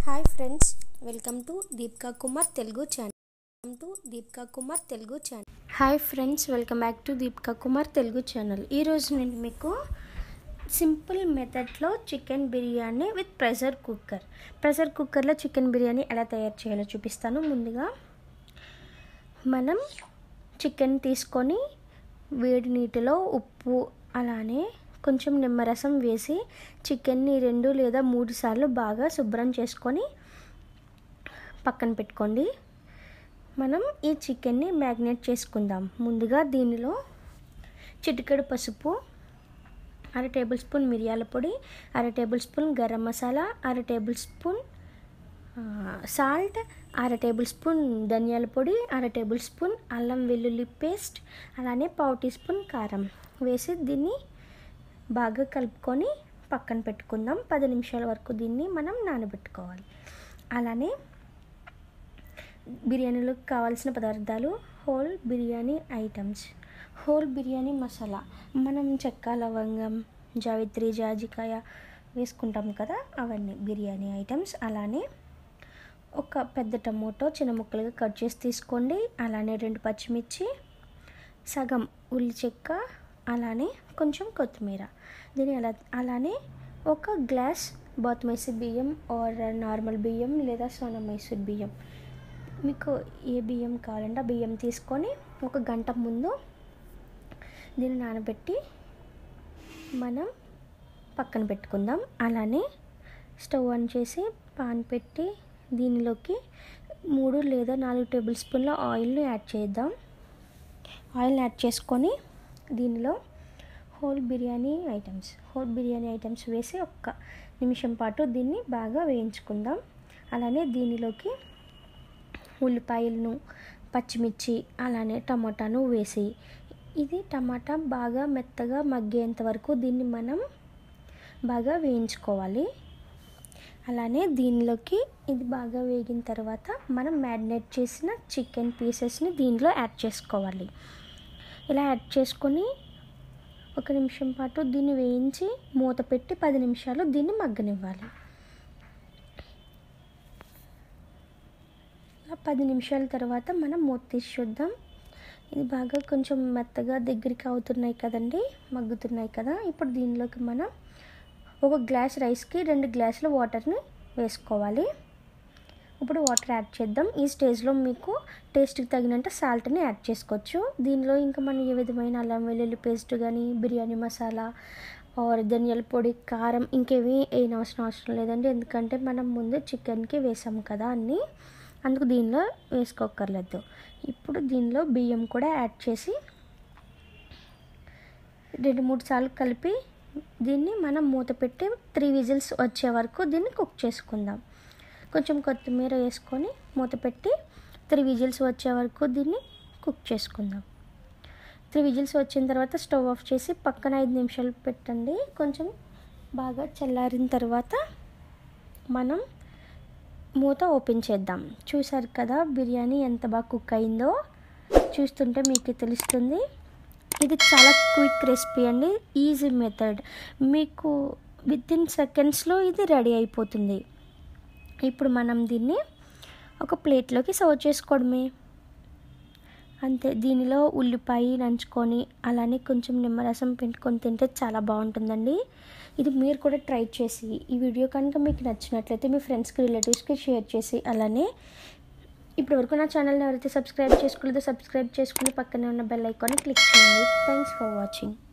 hi friends welcome to Deepika Kumar Telugu channel welcome to Deepika Kumar Telugu channel hi friends welcome back to Deepika Kumar Telugu channel ఈరోజు నేను మీకు simple మెథడ్లో chicken biryani with pressure cooker pressure కుక్కర్లో chicken biryani ఎలా తయారు చేయాలో చూపిస్తాను ముందుగా మనం చికెన్ తీసుకొని వేడి నీటిలో ఉప్పు అలానే కొంచెం నిమ్మరసం వేసి చికెన్ని రెండు లేదా మూడు సార్లు బాగా శుభ్రం చేసుకొని పక్కన పెట్టుకోండి మనం ఈ చికెన్ని మ్యాగ్నేట్ చేసుకుందాం ముందుగా దీనిలో చిటికెడు పసుపు అర టేబుల్ స్పూన్ మిరియాల పొడి అర టేబుల్ స్పూన్ గరం మసాలా అర టేబుల్ స్పూన్ సాల్ట్ అర టేబుల్ స్పూన్ ధనియాల పొడి అర టేబుల్ స్పూన్ అల్లం వెల్లుల్లి పేస్ట్ అలానే పావు టీ స్పూన్ కారం వేసి దీన్ని బాగా కలుపుకొని పక్కన పెట్టుకుందాం పది నిమిషాల వరకు దీన్ని మనం నానబెట్టుకోవాలి అలానే బిర్యానీలోకి కావాల్సిన పదార్థాలు whole biryani items whole biryani masala మనం చెక్క లవంగం జావిత్రి జాజికాయ వేసుకుంటాం కదా అవన్నీ బిర్యానీ ఐటమ్స్ అలానే ఒక పెద్ద టమోటో చిన్న ముక్కలుగా కట్ చేసి తీసుకోండి అలానే రెండు పచ్చిమిర్చి సగం ఉల్లి చెక్క అలానే కొంచెం కొత్తిమీర దీని అలా అలానే ఒక గ్లాస్ బాత్మేసి బియ్యం ఆర్ నార్మల్ బియ్యం లేదా సోనా మైసూర్ బియ్యం మీకు ఏ బియ్యం కావాలంటే ఆ బియ్యం తీసుకొని ఒక గంట ముందు దీన్ని నానబెట్టి మనం పక్కన పెట్టుకుందాం అలానే స్టవ్ ఆన్ చేసి పాన్ పెట్టి దీనిలోకి మూడు లేదా నాలుగు టేబుల్ స్పూన్ల ఆయిల్ని యాడ్ చేద్దాం ఆయిల్ యాడ్ చేసుకొని దీనిలో whole biryani items whole biryani items వేసి ఒక్క నిమిషం పాటు దీన్ని బాగా వేయించుకుందాం అలానే దీనిలోకి ఉల్లిపాయలను పచ్చిమిర్చి అలానే టమాటాను వేసి ఇది టమాటా బాగా మెత్తగా మగ్గేంత వరకు దీన్ని మనం బాగా వేయించుకోవాలి అలానే దీనిలోకి ఇది బాగా వేగిన తర్వాత మనం మ్యారినేట్ చేసిన చికెన్ పీసెస్ని దీనిలో యాడ్ చేసుకోవాలి ఇలా యాడ్ చేసుకొని ఒక నిమిషం పాటు దీన్ని వేయించి మూత పెట్టి పది నిమిషాలు దీన్ని మగ్గనివ్వాలి ఇలా పది నిమిషాల తర్వాత మనం మూత తీసి చూద్దాం ఇది బాగా కొంచెం మెత్తగా దగ్గరికి అవుతున్నాయి కదండి మగ్గుతున్నాయి కదా ఇప్పుడు దీనిలోకి మనం ఒక గ్లాస్ రైస్కి రెండు గ్లాసుల వాటర్ని వేసుకోవాలి ఇప్పుడు వాటర్ యాడ్ చేద్దాం ఈ స్టేజ్లో మీకు టేస్ట్కి తగినంత సాల్ట్ని యాడ్ చేసుకోవచ్చు దీనిలో ఇంకా మనం ఏ విధమైన అల్లం వెల్లుల్లి పేస్ట్ కానీ బిర్యానీ మసాలా ఆర్ ధనియాల పొడి కారం ఇంకేమీ వేయని అవసరం అవసరం లేదండి ఎందుకంటే మనం ముందు చికెన్కి వేసాం కదా అన్నీ అందుకు దీనిలో వేసుకోకర్లేదు ఇప్పుడు దీనిలో బియ్యం కూడా యాడ్ చేసి రెండు మూడు సార్లు కలిపి దీన్ని మనం మూత పెట్టి త్రీ విజిల్స్ వచ్చే వరకు దీన్ని కుక్ చేసుకుందాం కొంచెం కొత్తిమీర వేసుకొని మూత పెట్టి త్రీ విజిల్స్ వచ్చే వరకు దీన్ని కుక్ చేసుకుందాం త్రీ విజిల్స్ వచ్చిన తర్వాత స్టవ్ ఆఫ్ చేసి పక్కన ఐదు నిమిషాలు పెట్టండి కొంచెం బాగా చల్లారిన తర్వాత మనం మూత ఓపెన్ చేద్దాం చూసారు కదా బిర్యానీ ఎంత బాగా కుక్ అయిందో చూస్తుంటే మీకు తెలుస్తుంది ఇది చాలా క్విక్ రెసిపీ అండి ఈజీ మెథడ్ మీకు విత్ ఇన్ సెకండ్స్లో ఇది రెడీ అయిపోతుంది ఇప్పుడు మనం దీన్ని ఒక ప్లేట్లోకి సర్వ్ చేసుకోవడమే అంతే దీనిలో ఉల్లిపాయ నంచుకొని అలానే కొంచెం నిమ్మరసం పిండుకొని తింటే చాలా బాగుంటుందండి ఇది మీరు కూడా ట్రై చేసి ఈ వీడియో కనుక మీకు నచ్చినట్లయితే మీ ఫ్రెండ్స్కి రిలేటివ్స్కి షేర్ చేసి అలానే ఇప్పటివరకు నా ఛానల్ని ఎవరైతే సబ్స్క్రైబ్ చేసుకోలేదో సబ్స్క్రైబ్ చేసుకుని పక్కనే ఉన్న బెల్ ఐకాన్ని క్లిక్ చేయండి థ్యాంక్స్ ఫర్ వాచింగ్